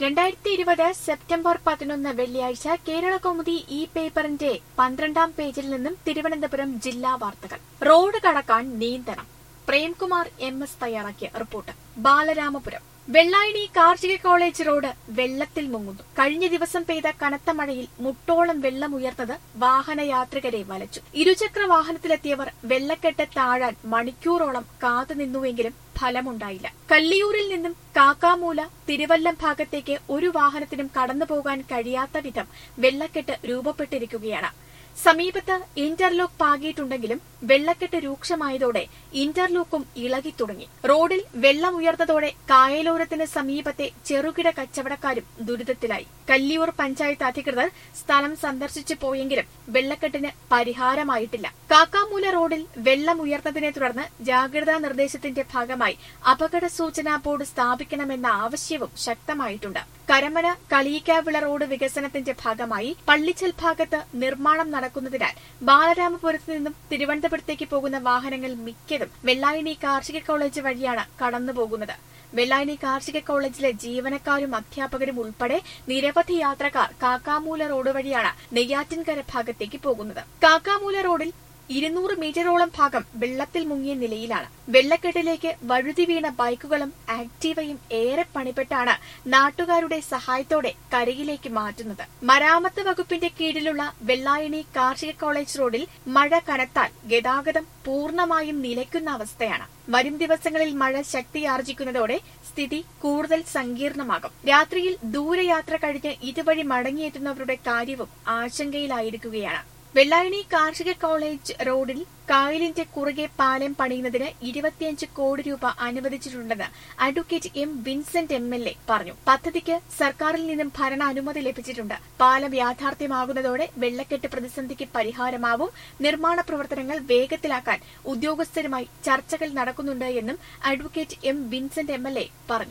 രണ്ടായിരത്തി ഇരുപത് സെപ്റ്റംബർ പതിനൊന്ന് വെള്ളിയാഴ്ച കേരള കൗമുദി ഇ പേപ്പറിന്റെ പന്ത്രണ്ടാം പേജിൽ നിന്നും തിരുവനന്തപുരം ജില്ലാ വാർത്തകൾ റോഡ് കടക്കാൻ നീന്തണം പ്രേംകുമാർ എം എസ് തയ്യാറാക്കിയ റിപ്പോർട്ട് ബാലരാമപുരം വെള്ളായണി കാർഷിക കോളേജ് റോഡ് വെള്ളത്തിൽ മുങ്ങുന്നു കഴിഞ്ഞ ദിവസം പെയ്ത കനത്ത മഴയിൽ മുട്ടോളം വെള്ളമുയർന്നത് വാഹനയാത്രികരെ വലച്ചു ഇരുചക്ര വാഹനത്തിലെത്തിയവർ വെള്ളക്കെട്ട് താഴാൻ മണിക്കൂറോളം കാത്തുനിന്നുവെങ്കിലും ഫലമുണ്ടായില്ല കല്ലിയൂരിൽ നിന്നും കാക്കാമൂല തിരുവല്ലം ഭാഗത്തേക്ക് ഒരു വാഹനത്തിനും കടന്നുപോകാൻ കഴിയാത്ത വിധം വെള്ളക്കെട്ട് രൂപപ്പെട്ടിരിക്കുകയാണ് സമീപത്ത് ഇന്റർലോക്ക് പാകിയിട്ടുണ്ടെങ്കിലും വെള്ളക്കെട്ട് രൂക്ഷമായതോടെ ഇന്റർലോക്കും ഇളകി തുടങ്ങി റോഡിൽ വെള്ളം ഉയർന്നതോടെ കായലോരത്തിന് സമീപത്തെ ചെറുകിട കച്ചവടക്കാരും ദുരിതത്തിലായി കല്ലിയൂർ പഞ്ചായത്ത് അധികൃതർ സ്ഥലം സന്ദർശിച്ചു പോയെങ്കിലും വെള്ളക്കെട്ടിന് പരിഹാരമായിട്ടില്ല കാക്കാമൂല റോഡിൽ വെള്ളം ഉയർന്നതിനെ തുടർന്ന് ജാഗ്രതാ നിർദ്ദേശത്തിന്റെ ഭാഗമായി അപകട സൂചനാ ബോർഡ് സ്ഥാപിക്കണമെന്ന ആവശ്യവും ശക്തമായിട്ടുണ്ട് കരമന കളിയിക്കാവിള റോഡ് വികസനത്തിന്റെ ഭാഗമായി പള്ളിച്ചൽ ഭാഗത്ത് നിർമ്മാണം നടക്കുന്നതിനാൽ ബാലരാമപുരത്ത് നിന്നും തിരുവനന്തപുരത്തേക്ക് പോകുന്ന വാഹനങ്ങൾ മിക്കതും വെള്ളായണി കാർഷിക കോളേജ് വഴിയാണ് കടന്നുപോകുന്നത് വെള്ളായണി കാർഷിക കോളേജിലെ ജീവനക്കാരും അധ്യാപകരും ഉൾപ്പെടെ നിരവധി യാത്രക്കാർ കാക്കാമൂല റോഡ് വഴിയാണ് നെയ്യാറ്റിൻകര ഭാഗത്തേക്ക് പോകുന്നത് കാക്കാമൂല റോഡിൽ ഇരുന്നൂറ് മീറ്ററോളം ഭാഗം വെള്ളത്തിൽ മുങ്ങിയ നിലയിലാണ് വെള്ളക്കെട്ടിലേക്ക് വഴുതി വീണ ബൈക്കുകളും ആക്റ്റീവയും ഏറെ പണിപ്പെട്ടാണ് നാട്ടുകാരുടെ സഹായത്തോടെ കരയിലേക്ക് മാറ്റുന്നത് മരാമത്ത് വകുപ്പിന്റെ കീഴിലുള്ള വെള്ളായണി കാർഷിക കോളേജ് റോഡിൽ മഴ കനത്താൽ ഗതാഗതം പൂർണ്ണമായും നിലയ്ക്കുന്ന അവസ്ഥയാണ് വരും ദിവസങ്ങളിൽ മഴ ശക്തിയാർജിക്കുന്നതോടെ സ്ഥിതി കൂടുതൽ സങ്കീർണമാകും രാത്രിയിൽ ദൂരയാത്ര കഴിഞ്ഞ് ഇതുവഴി മടങ്ങിയെത്തുന്നവരുടെ കാര്യവും ആശങ്കയിലായിരിക്കുകയാണ് വെള്ളായണി കാർഷിക കോളേജ് റോഡിൽ കായലിന്റെ കുറുകെ പാലം പണിയുന്നതിന് ഇരുപത്തിയഞ്ച് കോടി രൂപ അനുവദിച്ചിട്ടുണ്ടെന്ന് advocate M Vincent M L A പറഞ്ഞു പദ്ധതിക്ക് സർക്കാരിൽ നിന്നും ഭരണാനുമതി ലഭിച്ചിട്ടുണ്ട് പാലം യാഥാർത്ഥ്യമാകുന്നതോടെ വെള്ളക്കെട്ട് പ്രതിസന്ധിക്ക് പരിഹാരമാവും നിർമ്മാണ പ്രവർത്തനങ്ങൾ വേഗത്തിലാക്കാൻ ഉദ്യോഗസ്ഥരുമായി ചർച്ചകൾ നടക്കുന്നുണ്ട് എന്നും advocate M Vincent M L A പറഞ്ഞു